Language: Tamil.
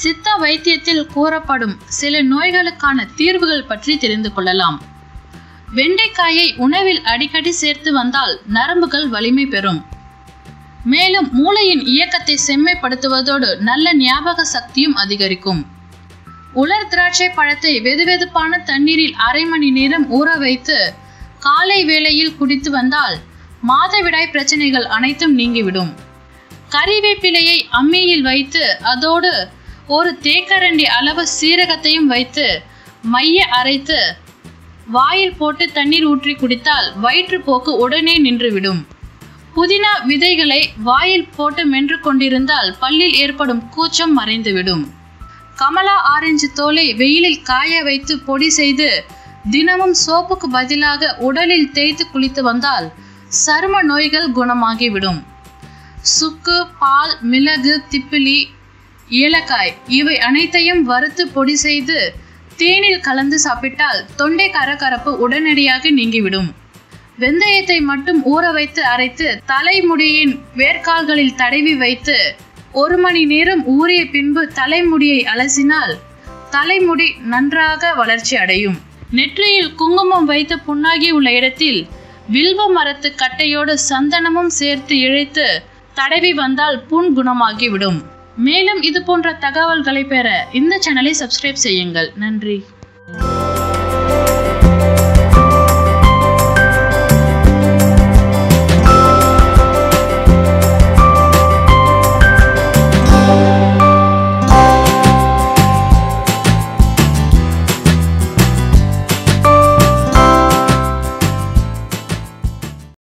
சித்த வைத்தியத்தில் கூறப்படும் சில நோய்களுக்கான தீர்வுகள் பற்றி தெரிந்து கொள்ளலாம் வெண்டைக்காயை உணவில் அடிக்கடி சேர்த்து வந்தால் நரம்புகள் வலிமை பெறும் மேலும் மூளையின் இயக்கத்தை செம்மைப்படுத்துவதோடு நல்ல ஞாபக சக்தியும் அதிகரிக்கும் உலர் திராட்சை பழத்தை வெதுவெதுப்பான தண்ணீரில் அரை மணி நேரம் ஊற வைத்து காலை வேளையில் குடித்து வந்தால் மாதவிடாய் பிரச்சனைகள் அனைத்தும் நீங்கிவிடும் கறிவேப்பிலையை அம்மியில் வைத்து அதோடு ஒரு தேக்கரண்டி அளவு சீரகத்தையும் வைத்து மைய அரைத்து வாயில் போட்டு தண்ணீர் ஊற்றி குடித்தால் வயிற்றுப்போக்கு உடனே நின்றுவிடும் புதினா விதைகளை வாயில் போட்டு மென்று கொண்டிருந்தால் பல்லில் ஏற்படும் கூச்சம் மறைந்துவிடும் கமலா ஆரஞ்சு தோலை வெயிலில் காய வைத்து பொடி செய்து தினமும் சோப்புக்கு பதிலாக உடலில் தேய்த்து குளித்து வந்தால் சரும நோய்கள் குணமாகிவிடும் சுக்கு பால் மிளகு திப்பிலி ஏலக்காய் இவை அனைத்தையும் வறுத்து பொடி செய்து தேனில் கலந்து சாப்பிட்டால் தொண்டை கரகரப்பு உடனடியாக நீங்கிவிடும் வெந்தயத்தை மட்டும் ஊற வைத்து அரைத்து தலைமுடியின் வேர்க்கால்களில் தடவி வைத்து ஒரு மணி நேரம் ஊறிய பின்பு தலைமுடியை அலசினால் தலைமுடி நன்றாக வளர்ச்சி அடையும் நெற்றியில் குங்குமம் வைத்து புண்ணாகி உள்ள இடத்தில் வில்வ மரத்து கட்டையோடு சந்தனமும் சேர்த்து இழைத்து தடவி வந்தால் புண் குணமாகிவிடும் மேலும் இது போன்ற தகவல்களை பெற இந்த சேனலை சப்ஸ்கிரைப் செய்யுங்கள் நன்றி